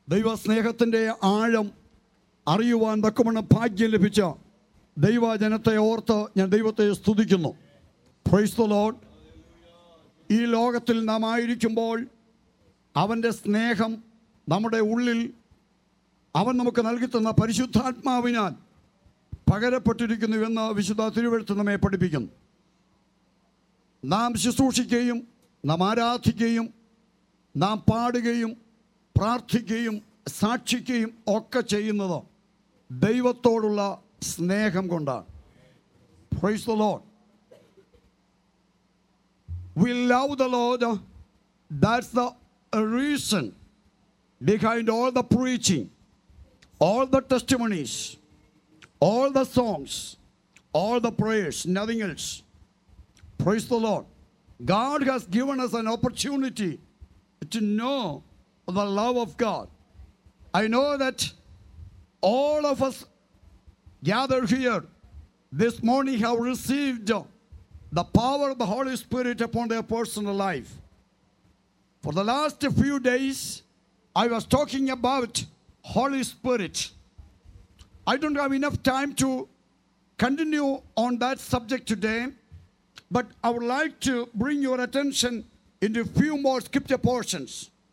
ദൈവസ്നേഹത്തിൻ്റെ ആഴം അറിയുവാൻ തക്കവണ്ണം ഭാഗ്യം ലഭിച്ച ദൈവജനത്തെ ഓർത്ത് ഞാൻ ദൈവത്തെ സ്തുതിക്കുന്നു പ്രൈസ് ദ ലോഡ് ഈ ലോകത്തിൽ നാം ആയിരിക്കുമ്പോൾ അവൻ്റെ സ്നേഹം നമ്മുടെ ഉള്ളിൽ അവൻ നമുക്ക് നൽകിത്തന്ന പരിശുദ്ധാത്മാവിനാൽ പകരപ്പെട്ടിരിക്കുന്നുവെന്ന് വിശുദ്ധ തിരുവഴുത്ത് നമ്മെ പഠിപ്പിക്കുന്നു നാം ശുശ്രൂഷിക്കുകയും നാം ആരാധിക്കുകയും നാം പാടുകയും പ്രാർത്ഥിക്കുകയും സാക്ഷിക്കുകയും ഒക്കെ ചെയ്യുന്നത് ദൈവത്തോടുള്ള സ്നേഹം കൊണ്ടാണ് praise the Lord we love the Lord. That's the reason behind all the preaching, all the testimonies, all the songs, all the prayers, nothing else. Praise the Lord. God has given us an opportunity to know the love of God. I know that all of us gathered here this morning have received the power of the Holy Spirit upon their personal life. For the last few days, I was talking about Holy Spirit. I don't have enough time to continue on that subject today, but I would like to bring your attention into a few more scripture portions.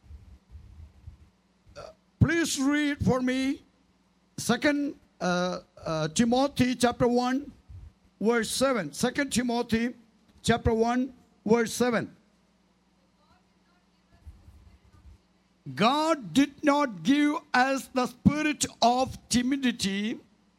Uh, please read for me Second uh, uh, Timothy chapter 1, verse 7. Second Timothy chapter 1, verse 7. God did not give us the spirit of timidity,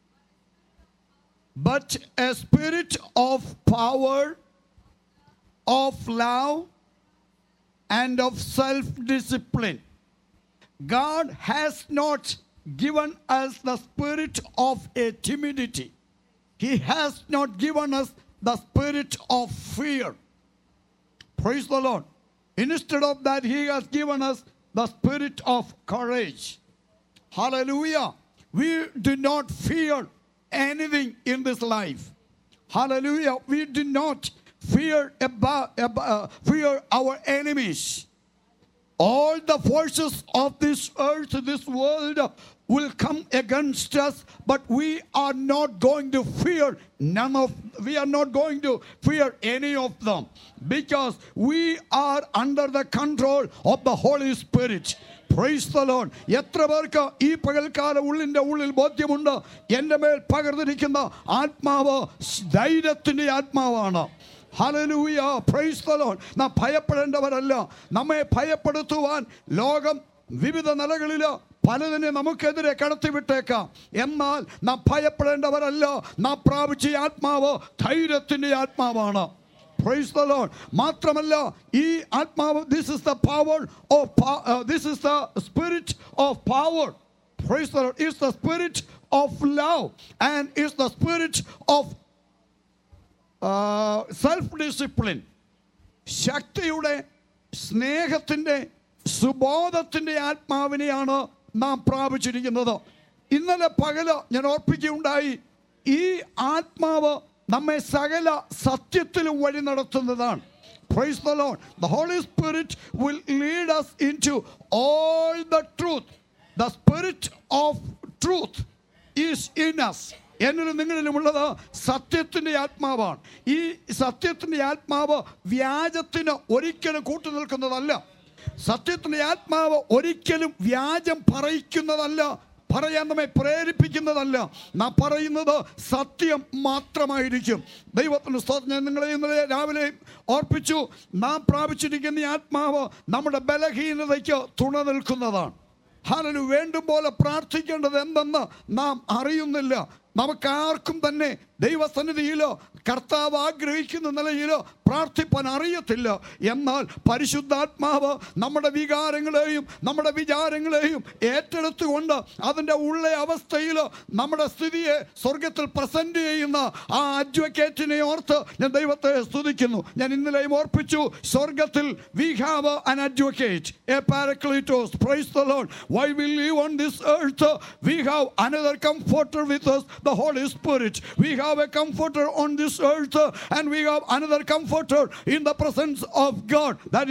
but a spirit of power, of love, and of self discipline. God has not given us the spirit of a timidity. He has not given us the spirit of fear. Praise the Lord. Instead of that, He has given us the spirit of courage. Hallelujah. We do not fear anything in this life. Hallelujah. We do not fear about, about uh, fear our enemies. All the forces of this earth, this world will come against us, but we are not going to fear none of we are not going to fear any of them because we are under the control of the Holy Spirit. Praise the Lord എത്ര പേർക്ക് ഈ പകൽക്കാല ഉള്ളിൻ്റെ ഉള്ളിൽ ബോധ്യമുണ്ട് എൻ്റെ മേൽ പകർന്നിരിക്കുന്ന ആത്മാവ് ധൈര്യത്തിൻ്റെ ആത്മാവാണ് ഹലലൂയ പ്രൈസ് ദ ലോഡ് നാം ഭയപ്പെടേണ്ടവരല്ല നമ്മെ ഭയപ്പെടുത്തുവാൻ ലോകം വിവിധ നിലകളിൽ പലതിനെ നമുക്കെതിരെ കടത്തിവിട്ടേക്കാം എന്നാൽ നാം ഭയപ്പെടേണ്ടവരല്ല നാം പ്രാപിച്ച ഈ ആത്മാവ് ധൈര്യത്തിൻ്റെ ആത്മാവാണ് പ്രൈസ് ദ ലോഡ് മാത്രമല്ല ഈ ആത്മാവ് this is the power of this is the spirit of power praise the Lord is the spirit of love and is the spirit of self discipline ശക്തിയുടെ സ്നേഹത്തിൻ്റെ സുബോധത്തിൻ്റെ ആത്മാവിനെയാണ് നാം പ്രാപിച്ചിരിക്കുന്നത് ഇന്നലെ പകല് ഞാൻ ഓർപ്പിക്കുകയുണ്ടായി ഈ ആത്മാവ് നമ്മെ സകല സത്യത്തിലും വഴി നടത്തുന്നതാണ് Praise the Lord. The Holy Spirit will lead us into all the truth. The Spirit of truth is in us. എന്നിലും നിങ്ങളിലുമുള്ളത് സത്യത്തിൻ്റെ ആത്മാവാണ് ഈ സത്യത്തിൻ്റെ ആത്മാവ് വ്യാജത്തിന് ഒരിക്കലും കൂട്ടു നിൽക്കുന്നതല്ല സത്യത്തിൻ്റെ ആത്മാവ് ഒരിക്കലും വ്യാജം പറയിക്കുന്നതല്ല പറയാൻ നമ്മെ പ്രേരിപ്പിക്കുന്നതല്ല നാം പറയുന്നത് സത്യം മാത്രമായിരിക്കും ദൈവത്തിന് സ്തോത്രം ഞാൻ നിങ്ങളെ ഇന്നലെ രാവിലെ ഓർപ്പിച്ചു നാം പ്രാപിച്ചിരിക്കുന്ന ഈ ആത്മാവ് നമ്മുടെ ബലഹീനതയ്ക്ക് തുണ നിൽക്കുന്നതാണ് ഹാലന് വേണ്ടും പോലെ പ്രാർത്ഥിക്കേണ്ടത് എന്തെന്ന് നാം അറിയുന്നില്ല നമുക്കാർക്കും തന്നെ ദൈവസന്നിധിയിലോ കർത്താവ് ആഗ്രഹിക്കുന്ന നിലയിലോ പ്രാർത്ഥിപ്പാൻ അറിയത്തില്ല എന്നാൽ പരിശുദ്ധാത്മാവ് നമ്മുടെ വികാരങ്ങളെയും നമ്മുടെ വിചാരങ്ങളെയും ഏറ്റെടുത്തുകൊണ്ട് അതിൻ്റെ ഉള്ള അവസ്ഥയിൽ നമ്മുടെ സ്ഥിതിയെ സ്വർഗത്തിൽ പ്രസന്റ് ചെയ്യുന്ന ആ അഡ്വക്കേറ്റിനെ ഓർത്ത് ഞാൻ ദൈവത്തെ സ്തുതിക്കുന്നു ഞാൻ ഇന്നലെയും ഓർപ്പിച്ചു സ്വർഗത്തിൽ we have an advocate a paracletos praise the lord why we live on this earth we have another comforter with us the holy spirit we have a comforter on this earth and we have another comforter in the presence of god that is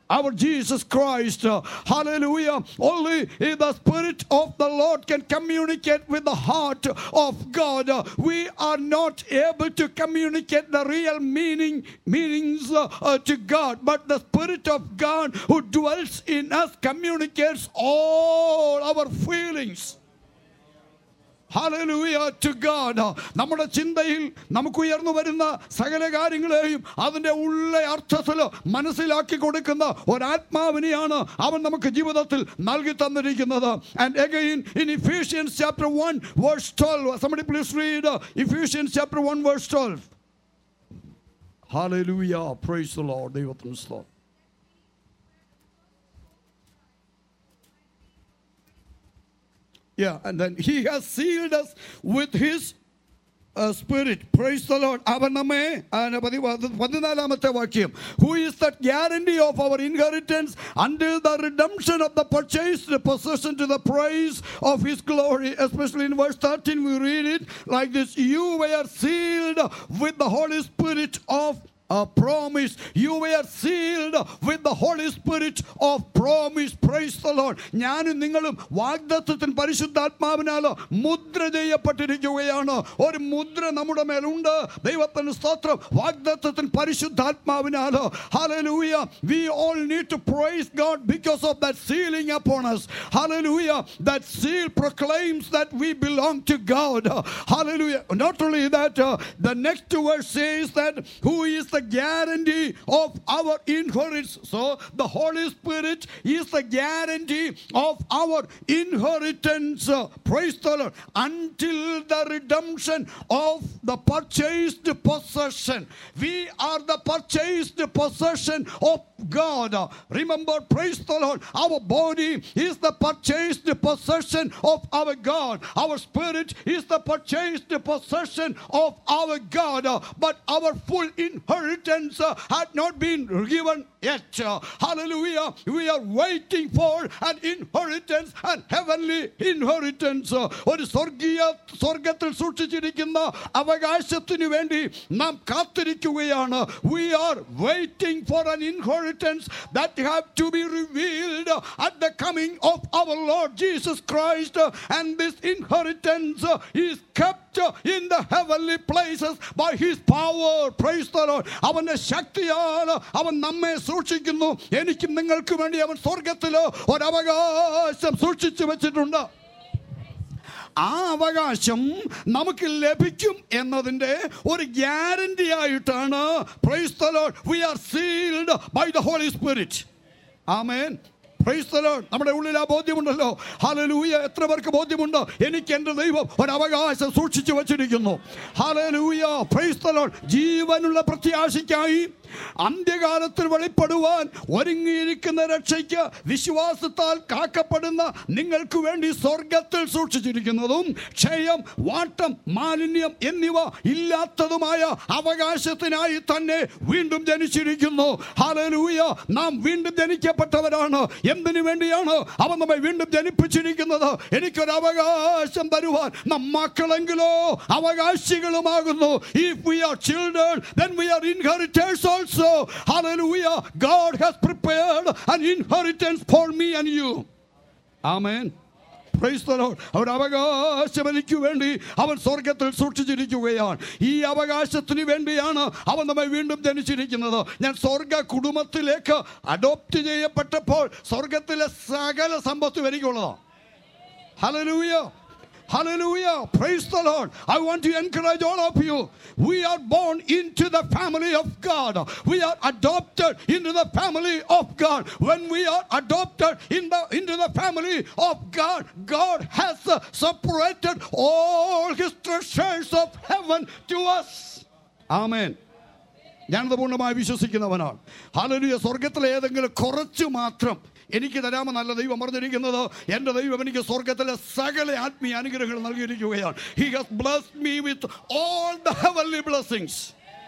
our Jesus Christ. Uh, Hallelujah. Only if the Spirit of the Lord can communicate with the heart of God. Uh, We are not able to communicate the real meaning meanings uh, uh, to God, but the Spirit of God who dwells in us communicates all our feelings. Hallelujah to God. നമ്മുടെ ചിന്തയിൽ നമുക്ക് ഉയർന്നു വരുന്ന സകല കാര്യങ്ങളെയും അതിൻ്റെ ഉള്ള അർത്ഥത്തിൽ മനസ്സിലാക്കി കൊടുക്കുന്ന ഒരാത്മാവിനെയാണ് അവൻ നമുക്ക് ജീവിതത്തിൽ നൽകി തന്നിരിക്കുന്നത് and again in Ephesians chapter one verse twelve somebody please read uh, Ephesians chapter 1 verse 12 Hallelujah praise the Lord ദൈവത്തിന് സ്തോത്രം Yeah, and then he has sealed us with his uh, spirit. Praise the Lord. അവൻ നമ്മെ ആ, പതി- പതി- പതിനാലാമത്തെ വാക്യം Who is that guarantee of our inheritance until the redemption of the purchased possession to the praise of his glory. Especially in verse 13, we read it like this You were sealed with the Holy Spirit of a promise. You were sealed with the Holy Spirit of promise. Praise the Lord. ഞാനും നിങ്ങളും വാഗ്ദത്വത്തിന് പരിശുദ്ധാത്മാവിനാൽ മുദ്ര ചെയ്യപ്പെട്ടിരിക്കുകയാണ് ഒരു മുദ്ര നമ്മുടെ മേലുണ്ട് ദൈവത്തിന് സ്തോത്രം വാഗ്ദത്വത്തിന് പരിശുദ്ധാത്മാവിനാൽ Hallelujah. We all need to praise God because of that sealing upon us. Hallelujah. That seal proclaims that we belong to God. Hallelujah. Not only that, uh, the next verse says that who is the guarantee of our inheritance. So the Holy Spirit is the guarantee of our inheritance. Uh, praise the Lord. Until the redemption of the purchased possession. We are the purchased possession of God. Uh, Remember, praise the Lord. Our body is the purchased possession of our God. Our spirit is the purchased possession of our God. Uh, But our full inheritance uh, had not been given yet. Uh, Hallelujah. We are waiting for an inheritance, an heavenly inheritance. Uh, ഒരു സ്വർഗീയ സ്വർഗത്തിൽ സൂക്ഷിച്ചിരിക്കുന്ന അവകാശത്തിനു വേണ്ടി നാം കാത്തിരിക്കുകയാണ് we are waiting for an inheritance that have to be revealed at the coming of our Lord Jesus Christ and this inheritance is kept in the heavenly places by his power praise the Lord അവന്റെ ശക്തിയാൽ അവൻ നമ്മെ സൂക്ഷിക്കുന്നു എനിക്കും നിങ്ങൾക്കും വേണ്ടി അവൻ സ്വർഗത്തിൽ ഒരവകാശം സൂക്ഷിച്ചു വെച്ചിട്ടുണ്ട് ആ അവകാശം നമുക്ക് ലഭിക്കും എന്നതിൻ്റെ ഒരു ഗ്യാരണ്ടി ആയിട്ടാണ് praise the Lord we are sealed by the Holy Spirit amen praise the Lord നമ്മുടെ ഉള്ളിൽ ആ ബോധ്യമുണ്ടല്ലോ ഹല്ലേലൂയ എത്ര പേർക്ക് ബോധ്യമുണ്ട് എനിക്ക് എൻ്റെ ദൈവം ഒരു അവകാശം സൂക്ഷിച്ചു വച്ചിരിക്കുന്നു ഹല്ലേലൂയ പ്രൈസ് ദ ലോർഡ് ജീവനുള്ള പ്രത്യാശയ്ക്കായി അന്ത്യകാലത്തിൽ വെളിപ്പെടുവാൻ ഒരുങ്ങിയിരിക്കുന്ന രക്ഷയ്ക്ക് വിശ്വാസത്താൽ കാക്കപ്പെടുന്ന നിങ്ങൾക്ക് വേണ്ടി സ്വർഗത്തിൽ സൂക്ഷിച്ചിരിക്കുന്നതും ക്ഷയം വാട്ടം മാലിന്യം എന്നിവ ഇല്ലാത്തതുമായ അവകാശത്തിനായി തന്നെ വീണ്ടും ജനിച്ചിരിക്കുന്നു ഹല്ലേലൂയ നാം വീണ്ടും ജനിക്കപ്പെട്ടവരാണ് എന്തിനു വേണ്ടിയാണ് അവൻ നമ്മെ വീണ്ടും ജനിപ്പിച്ചിരിക്കുന്നത് എനിക്കൊരു അവകാശം തരുവാൻ നാം മക്കളെങ്കിലോ അവകാശികളുമാകുന്നു if we are children then we are inheritors also hallelujah god has prepared an inheritance for me and you amen Praise the Lord. അവൻ അവകാശം എനിക്ക് വേണ്ടി അവൻ സ്വർഗത്തിൽ സൂക്ഷിച്ചിരിക്കുകയാണ് ഈ അവകാശത്തിന് വേണ്ടിയാണ് അവൻ നമ്മെ വീണ്ടും ജനിച്ചിരിക്കുന്നത് ഞാൻ സ്വർഗ കുടുംബത്തിലേക്ക് അഡോപ്റ്റ് ചെയ്യപ്പെട്ടപ്പോൾ സ്വർഗത്തിലെ സകല സമ്പത്തും എനിക്കുള്ളതാണ് Hallelujah. Hallelujah. Praise the Lord. I want to encourage all of you. We are born into the family of God. We are adopted into the family of God. When we are adopted in the, into the family of God, God has uh, separated all his treasures of heaven to us. Amen. ഞാനത് പൂർണ്ണമായി വിശ്വസിക്കുന്നവനാണ് ഹാലലിയ സ്വർഗത്തിലെ ഏതെങ്കിലും കുറച്ച് മാത്രം എനിക്ക് തരാമെന്നല്ല ദൈവം പറഞ്ഞിരിക്കുന്നത് എൻ്റെ ദൈവം എനിക്ക് സ്വർഗത്തിലെ സകല ആത്മീയ അനുഗ്രഹങ്ങൾ നൽകിയിരിക്കുകയാണ് he has blessed me with all the heavenly blessings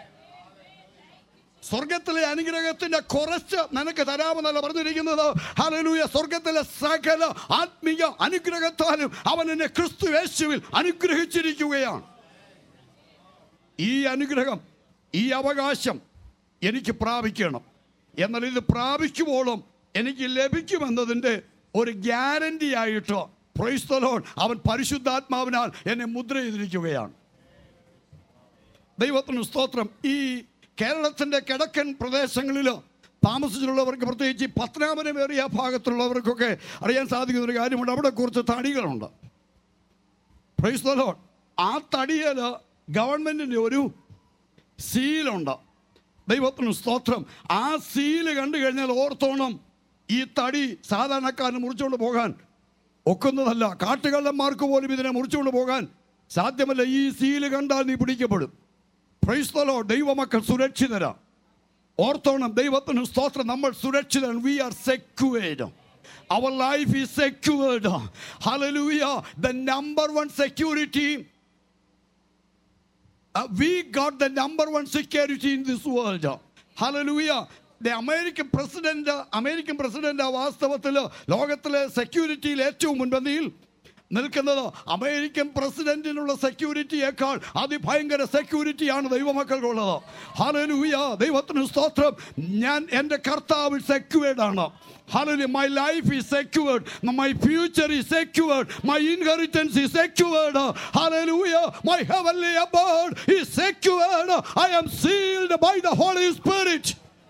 സ്വർഗത്തിലെ അനുഗ്രഹത്തിന്റെ കുറച്ച് നിനക്ക് തരാമെന്നല്ല പറഞ്ഞിരിക്കുന്നത് ഹല്ലേലൂയ സ്വർഗത്തിലെ സകല ആത്മീയ അനുഗ്രഹത്താലും അവൻ എന്നെ ക്രിസ്തു യേശുവിൽ അനുഗ്രഹിച്ചിരിക്കുകയാണ് ഈ അനുഗ്രഹം ഈ അവകാശം എനിക്ക് പ്രാപിക്കണം എന്നാൽ ഇത് പ്രാപിക്കുമ്പോഴും എനിക്ക് ലഭിക്കുമെന്നതിൻ്റെ ഒരു ഗ്യാരണ്ടി ആയിട്ട് പ്രൈസ്തലോൺ അവൻ പരിശുദ്ധാത്മാവിനാൽ എന്നെ മുദ്ര ചെയ്തിരിക്കുകയാണ് ദൈവത്തിന് സ്തോത്രം ഈ കേരളത്തിൻ്റെ കിഴക്കൻ പ്രദേശങ്ങളിൽ താമസിച്ചിട്ടുള്ളവർക്ക് പ്രത്യേകിച്ച് ഈ പത്തനാപനമേറിയ ഭാഗത്തുള്ളവർക്കൊക്കെ അറിയാൻ സാധിക്കുന്ന ഒരു കാര്യമുണ്ട് അവിടെ കുറച്ച് തടികളുണ്ട് പ്രൈസ് ദ ലോർഡ് ആ തടിയിൽ ഗവൺമെൻറ്റിൻ്റെ ഒരു സീലുണ്ട് ദൈവത്തിന് സ്തോത്രം ആ സീല് കണ്ടു കഴിഞ്ഞാൽ ഓർത്തോണം ഈ തടി സാധാരണക്കാരന് മുറിച്ചുകൊണ്ട് പോകാൻ ഒക്കുന്നതല്ല കാട്ടുകള്ളന്മാർക്ക് പോലും ഇതിനെ മുറിച്ചുകൊണ്ട് പോകാൻ സാധ്യമല്ല ഈ സീല് കണ്ടാൽ നീ പിടിക്കപ്പെടും പ്രൈസ്തലോ ദൈവമക്കൾ സുരക്ഷിതരാ ഓർത്തോണം ദൈവത്തിന് സ്തോത്രം നമ്മൾ സുരക്ഷിതൻ we are secured our life is secured hallelujah the number one security Uh, we got the number one security in this world. Hallelujah. The American president, American president വാസ്തവത്തിൽ ലോകത്തിലെ സെക്യൂരിറ്റിയിൽ ഏറ്റവും മുൻപന്തിയിൽ നിൽക്കുന്നത് അമേരിക്കൻ പ്രസിഡന്റിനുള്ള സെക്യൂരിറ്റിയേക്കാൾ അതിഭയങ്കര സെക്യൂരിറ്റിയാണ് ദൈവമക്കൾക്കുള്ളത് ഹാലലൂയ ദൈവത്തിന് സ്തോത്രം ഞാൻ എൻ്റെ കർത്താവിൽ സെക്യൂർഡ് ആണ് Hallelujah. My life is secured. My future is secured. My inheritance is secured. Hallelujah. My heavenly abode is secured. I am sealed by the Holy Spirit.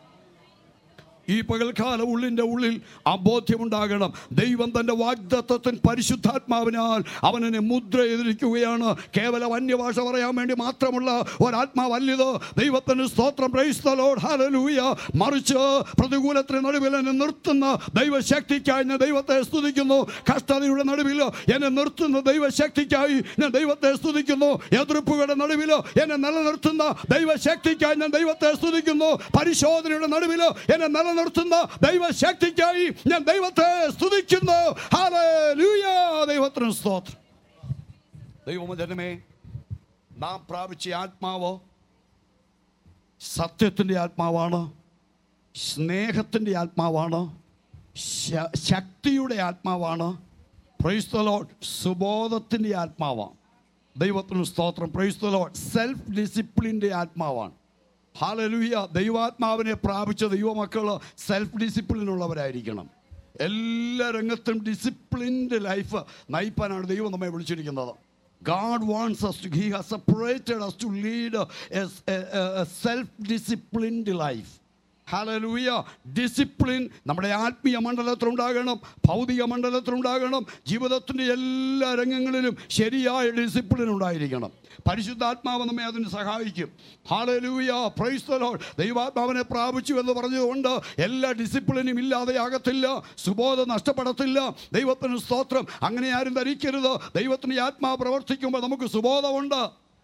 ഈ പകൽക്കാല ഉള്ളിൻ്റെ ഉള്ളിൽ ആ ബോധ്യമുണ്ടാകണം ദൈവം തൻ്റെ വാഗ്ദത്വത്തിൻ പരിശുദ്ധാത്മാവിനാൽ അവനെ മുദ്ര ചെയ്തിരിക്കുകയാണ് കേവലം അന്യഭാഷ പറയാൻ വേണ്ടി മാത്രമുള്ള ഒരാത്മാവല്ലിത് ദൈവത്തിന് സ്തോത്രം പ്രൈസ്തലോട് ഹാലലൂയ മറിച്ച് പ്രതികൂലത്തിന് നടുവിൽ എന്നെ നിർത്തുന്ന ദൈവശക്തിക്കായി ഞാൻ ദൈവത്തെ സ്തുതിക്കുന്നു കഷ്ടതയുടെ നടുവിൽ എന്നെ നിർത്തുന്ന ദൈവശക്തിക്കായി ഞാൻ ദൈവത്തെ സ്തുതിക്കുന്നു എതിർപ്പുകളുടെ നടുവിൽ എന്നെ നിലനിർത്തുന്ന ദൈവശക്തിക്കായി ഞാൻ ദൈവത്തെ സ്തുതിക്കുന്നു പരിശോധനയുടെ നടുവിൽ എന്നെ നിലനിർത്തുന്ന ദൈവശക്തിക്കായി ഞാൻ ദൈവത്തെ സ്തുതിക്കുന്നു ഹല്ലേലൂയ ദൈവത്തിന് സ്തോത്രം ദൈവമജനമേ നാം പ്രാപിച്ച ആത്മാവ് സത്യത്തിൻ്റെ ആത്മാവാണ് സ്നേഹത്തിൻ്റെ ആത്മാവാണ് ശ- ശക്തിയുടെ ആത്മാവാണ് പ്രൈസ്തലോ സുബോധത്തിൻ്റെ ആത്മാവാണ് ദൈവത്തിന് സ്തോത്രം പ്രൈസ്തലോ സെൽഫ് ഡിസിപ്ലിൻ്റെ ആത്മാവാണ് ഹാലലുയ ദൈവാത്മാവിനെ പ്രാപിച്ച ദൈവമക്കൾ സെൽഫ് ഡിസിപ്ലിൻ ഉള്ളവരായിരിക്കണം എല്ലാ രംഗത്തും ഡിസിപ്ലിൻഡ് ലൈഫ് നയിപ്പാനാണ് ദൈവം നമ്മെ വിളിച്ചിരിക്കുന്നത് God wants us to, He has separated us to lead a, a, a, a self-disciplined life. Hallelujah discipline നമ്മുടെ ആത്മീയ മണ്ഡലത്തിലുണ്ടാകണം ഭൗതിക മണ്ഡലത്തിലുണ്ടാകണം ജീവിതത്തിൻ്റെ എല്ലാ രംഗങ്ങളിലും ശരിയായ ഡിസിപ്ലിൻ ഉണ്ടായിരിക്കണം പരിശുദ്ധാത്മാവ് നമ്മെ അതിന് സഹായിക്കും ഹാലലൂയ പ്രൈസ്തലോ ദൈവാത്മാവിനെ പ്രാപിച്ചു എന്ന് പറഞ്ഞതുകൊണ്ട് എല്ലാ ഡിസിപ്ലിനും ഇല്ലാതെയാകത്തില്ല സുബോധം നഷ്ടപ്പെടത്തില്ല ദൈവത്തിന് സ്തോത്രം അങ്ങനെ ആരും ധരിക്കരുത് ദൈവത്തിന് ഈ ആത്മാവ് പ്രവർത്തിക്കുമ്പോൾ നമുക്ക് സുബോധമുണ്ട്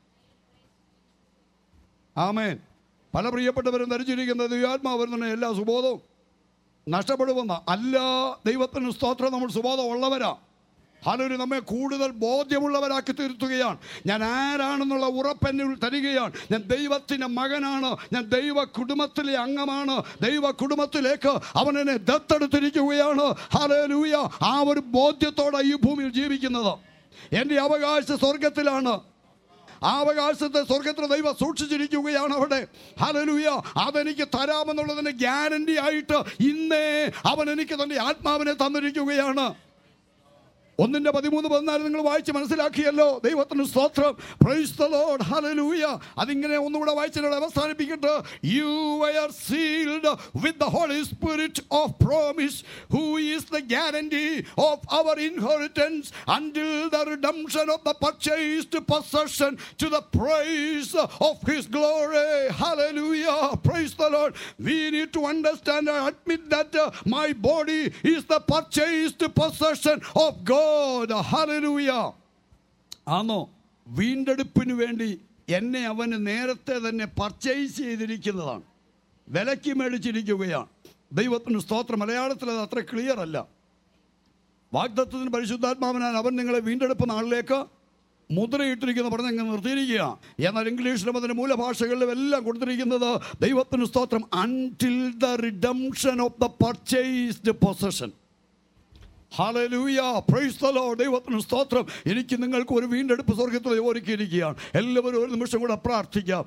ആമേൻ പല പ്രിയപ്പെട്ടവരും ധരിച്ചിരിക്കുന്നത് ദൈവാത്മാവ് വരുന്ന എല്ലാ സുബോധവും നഷ്ടപ്പെടുമെന്ന അല്ല ദൈവത്തിന് സ്തോത്രം നമ്മൾ സുബോധം ഉള്ളവരാ ഹാലൊരു നമ്മെ കൂടുതൽ ബോധ്യമുള്ളവരാക്കി തീർത്തുകയാണ് ഞാൻ ആരാണെന്നുള്ള ഉറപ്പെന്നിൽ തരികയാണ് ഞാൻ ദൈവത്തിൻ്റെ മകനാണ് ഞാൻ ദൈവ കുടുംബത്തിലെ അംഗമാണ് ദൈവ കുടുംബത്തിലേക്ക് അവൻ എന്നെ ദത്തെടുത്തിരിക്കുകയാണ് ഹാലൂയ ആ ഒരു ബോധ്യത്തോടെ ഈ ഭൂമിയിൽ ജീവിക്കുന്നത് എൻ്റെ അവകാശ സ്വർഗത്തിലാണ് ആ അവകാശത്തെ സ്വർഗത്തിൽ ദൈവം സൂക്ഷിച്ചിരിക്കുകയാണ് അവിടെ ഹലലുയ അതെനിക്ക് തരാമെന്നുള്ളതിന് ഗ്യാരണ്ടി ആയിട്ട് ഇന്നേ അവൻ എനിക്ക് തന്റെ ആത്മാവിനെ തന്നിരിക്കുകയാണ് ഒന്നിന്റെ പതിമൂന്ന് പതിനാല് നിങ്ങൾ വായിച്ച് മനസ്സിലാക്കിയല്ലോ ദൈവത്തിന് സ്തോത്രം പ്രൈസ് ദ ലോർഡ് ഹല്ലേലൂയ അതിങ്ങനെ ഒന്നുകൂടെ വായിച്ചിട്ട് അവസാനിപ്പിക്കട്ടെ you are sealed with the Holy Spirit of promise who is the guarantee of our inheritance until the redemption of the purchased possession to the praise of his glory hallelujah praise the lord we need to understand and admit that uh, my body is the purchased possession of god hallelujah ആണോ വീണ്ടെടുപ്പിന് വേണ്ടി എന്നെ അവന് നേരത്തെ തന്നെ purchase ചെയ്തിരിക്കുന്നതാണ് വിലയ്ക്ക് മേടിച്ചിരിക്കുകയാണ് ദൈവത്തിന് സ്തോത്രം മലയാളത്തിൽ അത് അത്ര ക്ലിയർ അല്ല വാഗ്ദത്വത്തിന് പരിശുദ്ധാത്മാവിനാൽ അവൻ നിങ്ങളെ വീണ്ടെടുപ്പ് നാളിലേക്ക് മുദ്രയിട്ടിരിക്കുന്ന പറഞ്ഞ് അങ്ങ് നിർത്തിയിരിക്കുക എന്നാൽ ഇംഗ്ലീഷിലും അതിൻ്റെ മൂലഭാഷകളിലും എല്ലാം കൊടുത്തിരിക്കുന്നത് ദൈവത്തിന് സ്തോത്രം until the redemption of the purchased possession hallelujah praise the Lord ദൈവത്തിന് സ്തോത്രം എനിക്ക് നിങ്ങൾക്ക് ഒരു വീണ്ടെടുപ്പ് സ്വർഗത്തിൽ ഒരുക്കിയിരിക്കുകയാണ് എല്ലാവരും ഒരു നിമിഷം കൂടെ പ്രാർത്ഥിക്കാം